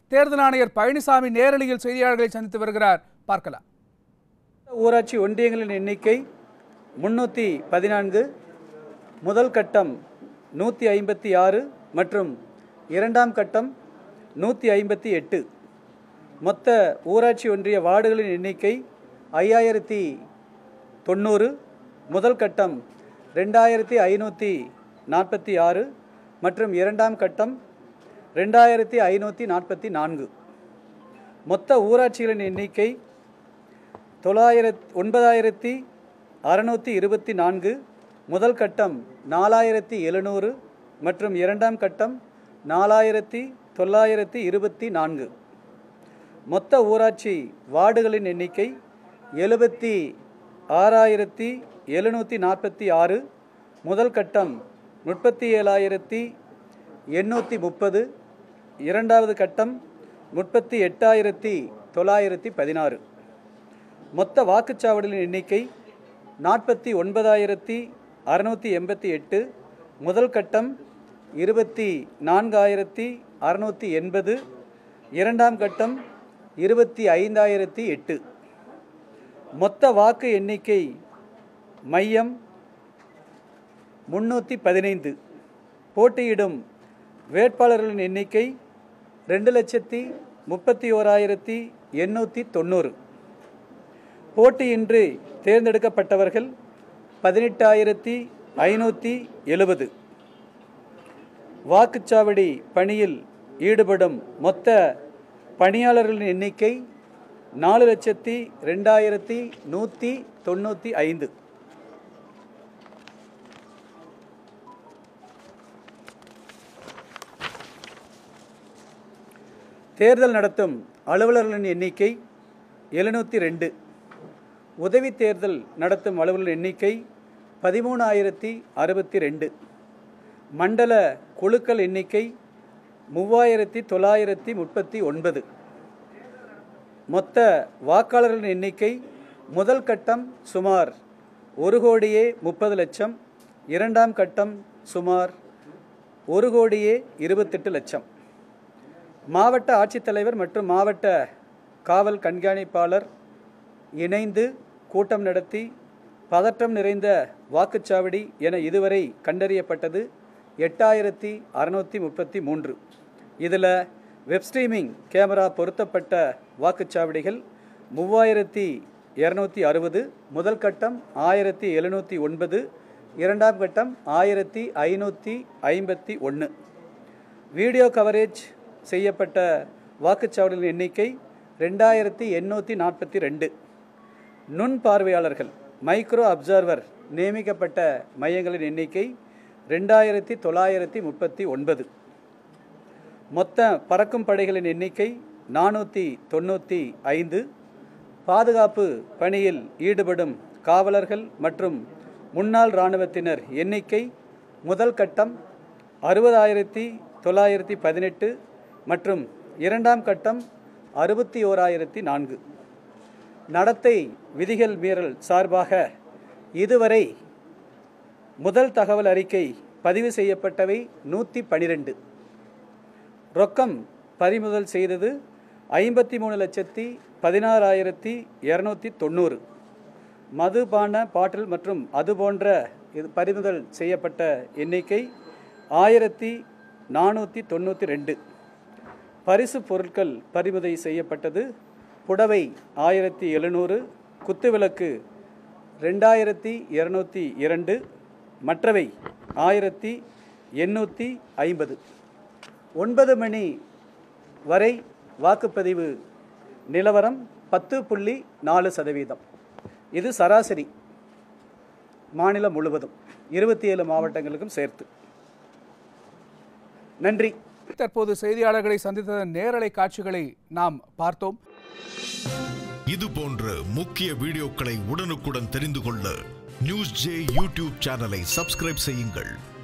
தேர்தல் ஆணையர் பழனிசாமி நேரலையில் செய்தியாளர்களை சந்தித்து வருகிறார் பார்க்கலாம் ஊராட்சி ஒன்றியங்களின் எண்ணிக்கை முன்னூற்றி பதினான்கு முதல் கட்டம் நூற்றி ஐம்பத்தி ஆறு மற்றும் இரண்டாம் கட்டம் நூற்றி ஐம்பத்தி எட்டு மொத்த ஊராட்சி ஒன்றிய வார்டுகளின் எண்ணிக்கை ஐயாயிரத்தி தொண்ணூறு முதல் கட்டம் ரெண்டாயிரத்தி ஐநூற்றி நாற்பத்தி ஆறு மற்றும் இரண்டாம் கட்டம் ரெண்டாயிரத்தி ஐநூற்றி நாற்பத்தி நான்கு மொத்த ஊராட்சிகளின் எண்ணிக்கை தொள்ளாயிரத் ஒன்பதாயிரத்தி அறநூற்றி இருபத்தி நான்கு முதல் கட்டம் நாலாயிரத்தி எழுநூறு மற்றும் இரண்டாம் கட்டம் நாலாயிரத்தி தொள்ளாயிரத்தி இருபத்தி நான்கு மொத்த ஊராட்சி வார்டுகளின் எண்ணிக்கை எழுபத்தி ஆறாயிரத்தி எழுநூற்றி நாற்பத்தி ஆறு முதல் கட்டம் முப்பத்தி ஏழாயிரத்தி எண்ணூற்றி முப்பது இரண்டாவது கட்டம் முப்பத்தி எட்டாயிரத்தி தொள்ளாயிரத்தி பதினாறு மொத்த வாக்குச்சாவடிகளின் எண்ணிக்கை நாற்பத்தி ஒன்பதாயிரத்தி அறுநூற்றி எண்பத்தி எட்டு முதல் கட்டம் இருபத்தி நான்காயிரத்தி அறுநூற்றி எண்பது இரண்டாம் கட்டம் இருபத்தி ஐந்தாயிரத்தி எட்டு மொத்த வாக்கு எண்ணிக்கை மையம் முன்னூற்றி பதினைந்து போட்டியிடும் வேட்பாளர்களின் எண்ணிக்கை ரெண்டு லட்சத்தி முப்பத்தி ஓராயிரத்தி எண்ணூற்றி தொண்ணூறு போட்டியின்றி தேர்ந்தெடுக்கப்பட்டவர்கள் பதினெட்டாயிரத்தி ஐநூற்றி எழுபது வாக்குச்சாவடி பணியில் ஈடுபடும் மொத்த பணியாளர்களின் எண்ணிக்கை நாலு லட்சத்தி ரெண்டாயிரத்தி நூற்றி தொண்ணூற்றி ஐந்து தேர்தல் நடத்தும் அலுவலர்களின் எண்ணிக்கை எழுநூற்றி ரெண்டு உதவி தேர்தல் நடத்தும் அலுவலர் எண்ணிக்கை பதிமூணாயிரத்தி அறுபத்தி ரெண்டு மண்டல குழுக்கள் எண்ணிக்கை மூவாயிரத்தி தொள்ளாயிரத்தி முப்பத்தி ஒன்பது மொத்த வாக்காளர்களின் எண்ணிக்கை முதல் கட்டம் சுமார் ஒரு கோடியே முப்பது லட்சம் இரண்டாம் கட்டம் சுமார் ஒரு கோடியே இருபத்தெட்டு லட்சம் மாவட்ட ஆட்சித்தலைவர் மற்றும் மாவட்ட காவல் கண்காணிப்பாளர் இணைந்து கூட்டம் நடத்தி பதற்றம் நிறைந்த வாக்குச்சாவடி என இதுவரை கண்டறியப்பட்டது எட்டாயிரத்தி அறுநூற்றி முப்பத்தி மூன்று இதில் வெப் ஸ்ட்ரீமிங் கேமரா பொருத்தப்பட்ட வாக்குச்சாவடிகள் மூவாயிரத்தி இரநூத்தி அறுபது முதல் கட்டம் ஆயிரத்தி எழுநூற்றி ஒன்பது இரண்டாம் கட்டம் ஆயிரத்தி ஐநூற்றி ஐம்பத்தி ஒன்று வீடியோ கவரேஜ் செய்யப்பட்ட வாக்குச்சாவடிகளின் எண்ணிக்கை ரெண்டாயிரத்தி எண்ணூற்றி நாற்பத்தி ரெண்டு நுண் பார்வையாளர்கள் மைக்ரோ அப்சர்வர் நியமிக்கப்பட்ட மையங்களின் எண்ணிக்கை ரெண்டாயிரத்தி தொள்ளாயிரத்தி முப்பத்தி ஒன்பது மொத்த பறக்கும் படைகளின் எண்ணிக்கை நானூற்றி தொண்ணூற்றி ஐந்து பாதுகாப்பு பணியில் ஈடுபடும் காவலர்கள் மற்றும் முன்னாள் இராணுவத்தினர் எண்ணிக்கை முதல் கட்டம் அறுபதாயிரத்தி தொள்ளாயிரத்தி பதினெட்டு மற்றும் இரண்டாம் கட்டம் அறுபத்தி ஓராயிரத்தி நான்கு நடத்தை விதிகள் மீறல் சார்பாக இதுவரை முதல் தகவல் அறிக்கை பதிவு செய்யப்பட்டவை நூற்றி பனிரெண்டு ரொக்கம் பறிமுதல் செய்தது ஐம்பத்தி மூணு லட்சத்தி பதினாறாயிரத்தி இரநூத்தி தொண்ணூறு மதுபான பாட்டில் மற்றும் அது போன்ற இது பறிமுதல் செய்யப்பட்ட எண்ணிக்கை ஆயிரத்தி நானூற்றி தொண்ணூற்றி ரெண்டு பரிசு பொருட்கள் பறிமுதல் செய்யப்பட்டது புடவை ஆயிரத்தி எழுநூறு குத்துவிளக்கு ரெண்டாயிரத்தி இரநூத்தி இரண்டு மற்றவை ஆயிரத்தி எண்ணூற்றி ஐம்பது ஒன்பது மணி வரை வாக்குப்பதிவு நிலவரம் பத்து புள்ளி நாலு சதவீதம் இது சராசரி மாநிலம் முழுவதும் இருபத்தி ஏழு மாவட்டங்களுக்கும் சேர்த்து நன்றி தற்போது செய்தியாளர்களை சந்தித்த நேரலை காட்சிகளை நாம் பார்த்தோம் இது போன்ற முக்கிய வீடியோக்களை உடனுக்குடன் தெரிந்து கொள்ள நியூஸ் ஜே யூடியூப் சேனலை சப்ஸ்கிரைப் செய்யுங்கள்